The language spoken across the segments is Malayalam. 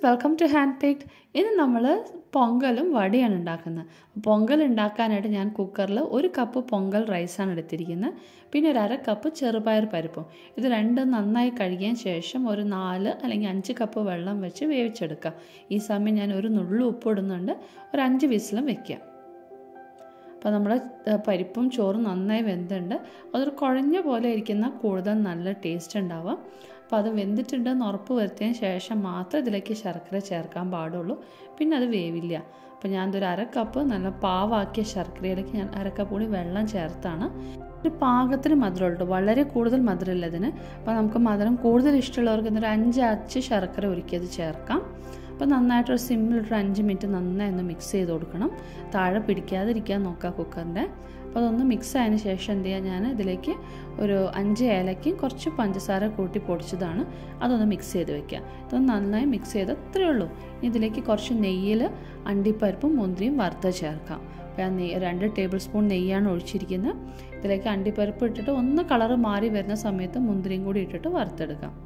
വെൽക്കം ടു ഹാൻഡ് പേക്ഡ് ഇന്ന് നമ്മൾ പൊങ്കലും വടിയാണ് ഉണ്ടാക്കുന്നത് പൊങ്കൽ ഉണ്ടാക്കാനായിട്ട് ഞാൻ കുക്കറിൽ ഒരു കപ്പ് പൊങ്കൽ റൈസാണ് എടുത്തിരിക്കുന്നത് പിന്നെ ഒരു അര കപ്പ് ചെറുപയർ പരിപ്പും ഇത് രണ്ടും നന്നായി കഴുകിയതിന് ശേഷം ഒരു നാല് അല്ലെങ്കിൽ അഞ്ച് കപ്പ് വെള്ളം വെച്ച് വേവിച്ചെടുക്കുക ഈ സമയം ഞാൻ ഒരു നുള്ളു ഉപ്പ് ഇടുന്നുണ്ട് ഒരു അഞ്ച് വിസിലും വെക്കുക അപ്പോൾ നമ്മുടെ പരിപ്പും ചോറും നന്നായി വെന്തുണ്ട് അതൊരു കുഴഞ്ഞ പോലെ ഇരിക്കുന്ന കൂടുതൽ നല്ല ടേസ്റ്റ് ഉണ്ടാവുക അപ്പോൾ അത് വെന്തിട്ടുണ്ടെന്ന് ഉറപ്പ് വരുത്തിയതിന് ശേഷം മാത്രം ഇതിലേക്ക് ശർക്കര ചേർക്കാൻ പാടുള്ളൂ പിന്നെ അത് വേവില്ല അപ്പോൾ ഞാൻ ഇതൊരു അര കപ്പ് നല്ല പാവാക്കിയ ശർക്കരയിലേക്ക് ഞാൻ അര കപ്പ് കൂടി വെള്ളം ചേർത്താണ് ഒരു പാകത്തിന് മധുരം ഉള്ളൂ വളരെ കൂടുതൽ മധുരമില്ല ഇതിന് അപ്പോൾ നമുക്ക് മധുരം കൂടുതൽ ഇഷ്ടമുള്ളവർക്ക് ഇന്നൊരു അഞ്ച് അച്ച് ശർക്കര ഒരുക്കിയത് ചേർക്കാം അപ്പോൾ നന്നായിട്ടൊരു സിമ്മിലിട്ടൊരു അഞ്ച് മിനിറ്റ് നന്നായി ഒന്ന് മിക്സ് ചെയ്ത് കൊടുക്കണം താഴെ പിടിക്കാതിരിക്കാൻ നോക്കുക കുക്കറിൻ്റെ അപ്പോൾ അതൊന്ന് മിക്സ് ആയതിന് ശേഷം എന്ത് ചെയ്യുക ഞാൻ ഇതിലേക്ക് ഒരു അഞ്ച് ഏലയ്ക്കും കുറച്ച് പഞ്ചസാര കൂട്ടി പൊടിച്ചതാണ് അതൊന്ന് മിക്സ് ചെയ്ത് വെക്കുക ഇതൊന്ന് നന്നായി മിക്സ് ചെയ്ത് അത്രയേ ഉള്ളൂ ഇതിലേക്ക് കുറച്ച് നെയ്യിൽ അണ്ടിപ്പരിപ്പും മുന്തിരിയും വറുത്ത് ചേർക്കാം അപ്പോൾ ഞാൻ നെയ്യ് രണ്ട് ടേബിൾ സ്പൂൺ നെയ്യാണ് ഒഴിച്ചിരിക്കുന്നത് ഇതിലേക്ക് അണ്ടിപ്പരിപ്പ് ഇട്ടിട്ട് ഒന്ന് കളറ് മാറി വരുന്ന സമയത്ത് മുന്തിരിയും കൂടി ഇട്ടിട്ട് വറുത്തെടുക്കാം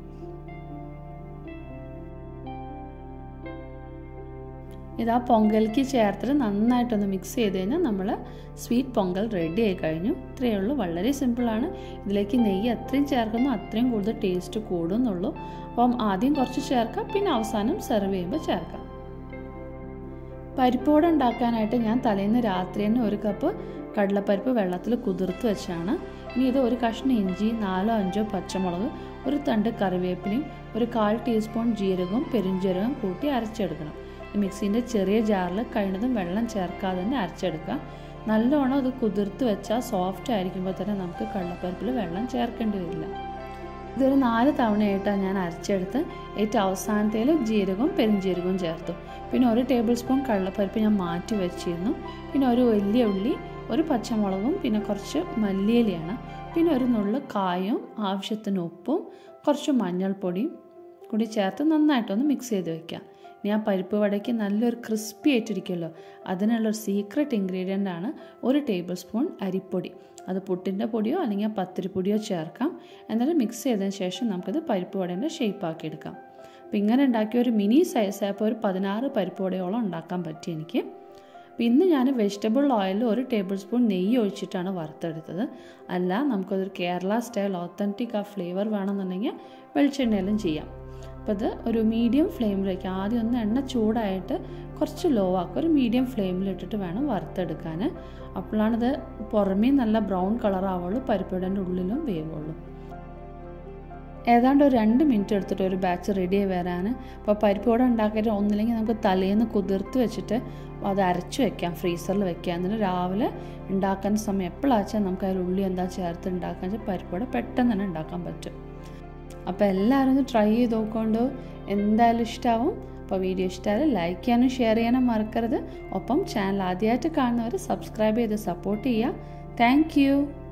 ഇത് ആ പൊങ്കലിക്ക് ചേർത്തിട്ട് നന്നായിട്ടൊന്ന് മിക്സ് ചെയ്ത് കഴിഞ്ഞാൽ നമ്മൾ സ്വീറ്റ് പൊങ്കൽ റെഡി ആയി കഴിഞ്ഞു ഇത്രയേ ഉള്ളൂ വളരെ സിമ്പിളാണ് ഇതിലേക്ക് നെയ്യ് എത്രയും ചേർക്കുന്നു അത്രയും കൂടുതൽ ടേസ്റ്റ് കൂടുന്നുള്ളൂ അപ്പം ആദ്യം കുറച്ച് ചേർക്കാം പിന്നെ അവസാനം സെർവ് ചെയ്യുമ്പോൾ ചേർക്കാം പരിപ്പോട് ഉണ്ടാക്കാനായിട്ട് ഞാൻ തലേന്ന് രാത്രി തന്നെ ഒരു കപ്പ് കടലപ്പരിപ്പ് വെള്ളത്തിൽ കുതിർത്ത് വെച്ചാണ് ഇനി ഇത് ഒരു കഷ്ണം ഇഞ്ചി നാലോ അഞ്ചോ പച്ചമുളക് ഒരു തണ്ട് കറിവേപ്പിലയും ഒരു കാൽ ടീസ്പൂൺ ജീരകവും പെരുംജീരകവും കൂട്ടി അരച്ചെടുക്കണം മിക്സീൻ്റെ ചെറിയ ജാറിൽ കഴിയുന്നതും വെള്ളം ചേർക്കാതെ തന്നെ അരച്ചെടുക്കുക നല്ലോണം അത് കുതിർത്ത് വെച്ചാൽ സോഫ്റ്റ് ആയിരിക്കുമ്പോൾ തന്നെ നമുക്ക് കടലപ്പരിപ്പിൽ വെള്ളം ചേർക്കേണ്ടി വരില്ല ഇതൊരു നാല് തവണയായിട്ടാണ് ഞാൻ അരച്ചെടുത്ത് ഏറ്റവും അവസാനത്തേൽ ജീരകവും പെരുംജീരകവും ചേർത്തു പിന്നെ ഒരു ടേബിൾ സ്പൂൺ കടലപ്പരിപ്പ് ഞാൻ മാറ്റി വെച്ചിരുന്നു പിന്നെ ഒരു വലിയ ഉള്ളി ഒരു പച്ചമുളകും പിന്നെ കുറച്ച് മല്ലിയിലയാണ് പിന്നെ ഒരു നുള്ളു കായും ആവശ്യത്തിന് ഉപ്പും കുറച്ച് മഞ്ഞൾപ്പൊടിയും കൂടി ചേർത്ത് നന്നായിട്ടൊന്ന് മിക്സ് ചെയ്ത് വെക്കുക ഇനി ആ പരിപ്പ് വടയ്ക്ക് നല്ലൊരു ക്രിസ്പി ആയിട്ടിരിക്കുമല്ലോ അതിനുള്ളൊരു സീക്രട്ട് ഇൻഗ്രീഡിയൻ്റ് ആണ് ഒരു ടേബിൾ സ്പൂൺ അരിപ്പൊടി അത് പുട്ടിൻ്റെ പൊടിയോ അല്ലെങ്കിൽ പത്തിരിപ്പൊടിയോ ചേർക്കാം എന്നിട്ട് മിക്സ് ചെയ്തതിന് ശേഷം നമുക്കത് പരിപ്പ് വടേൻ്റെ ഷേപ്പാക്കി എടുക്കാം അപ്പോൾ ഇങ്ങനെ ഉണ്ടാക്കിയ ഒരു മിനി സൈസ് ആയപ്പോൾ ഒരു പതിനാറ് പരിപ്പ് വടയോളം ഉണ്ടാക്കാൻ പറ്റി എനിക്ക് അപ്പോൾ ഇന്ന് ഞാൻ വെജിറ്റബിൾ ഓയിലിൽ ഒരു ടേബിൾ സ്പൂൺ നെയ്യ് ഒഴിച്ചിട്ടാണ് വറുത്തെടുത്തത് അല്ല നമുക്കതൊരു കേരള സ്റ്റൈൽ ഓത്തൻറ്റിക് ആ ഫ്ലേവർ വേണമെന്നുണ്ടെങ്കിൽ വെളിച്ചെണ്ണയിലും ചെയ്യാം അപ്പോൾ ഇത് ഒരു മീഡിയം ഫ്ലെയിമിലേക്ക് ആദ്യം ഒന്ന് എണ്ണ ചൂടായിട്ട് കുറച്ച് ലോ ആക്കുക ഒരു മീഡിയം ഫ്ലെയിമിലിട്ടിട്ട് വേണം വറുത്തെടുക്കാൻ അപ്പോഴാണിത് പുറമേ നല്ല ബ്രൗൺ കളർ ആവുള്ളൂ പരിപ്പിടൻ്റെ ഉള്ളിലും വേവുള്ളൂ ഏതാണ്ട് ഒരു രണ്ട് മിനിറ്റ് എടുത്തിട്ട് ഒരു ബാച്ച് റെഡി ആയി വരാൻ അപ്പോൾ പരിപ്പോടെ ഉണ്ടാക്കിയിട്ട് ഒന്നില്ലെങ്കിൽ നമുക്ക് തലേന്ന് കുതിർത്ത് വെച്ചിട്ട് അത് അരച്ച് വെക്കാം ഫ്രീസറിൽ വെക്കാം എന്നിട്ട് രാവിലെ ഉണ്ടാക്കുന്ന സമയം എപ്പോഴാച്ചാൽ നമുക്ക് അതിൽ ഉള്ളി എന്താ ചേർത്ത് ഉണ്ടാക്കാൻ വെച്ചാൽ പരിപ്പോടെ പെട്ടെന്ന് തന്നെ ഉണ്ടാക്കാൻ പറ്റും അപ്പോൾ എല്ലാവരും ഒന്ന് ട്രൈ ചെയ്ത് നോക്കൊണ്ട് എന്തായാലും ഇഷ്ടമാവും അപ്പോൾ വീഡിയോ ഇഷ്ടമായാലും ലൈക്ക് ചെയ്യാനും ഷെയർ ചെയ്യാനും മറക്കരുത് ഒപ്പം ചാനൽ ആദ്യമായിട്ട് കാണുന്നവർ സബ്സ്ക്രൈബ് ചെയ്ത് സപ്പോർട്ട് ചെയ്യുക താങ്ക്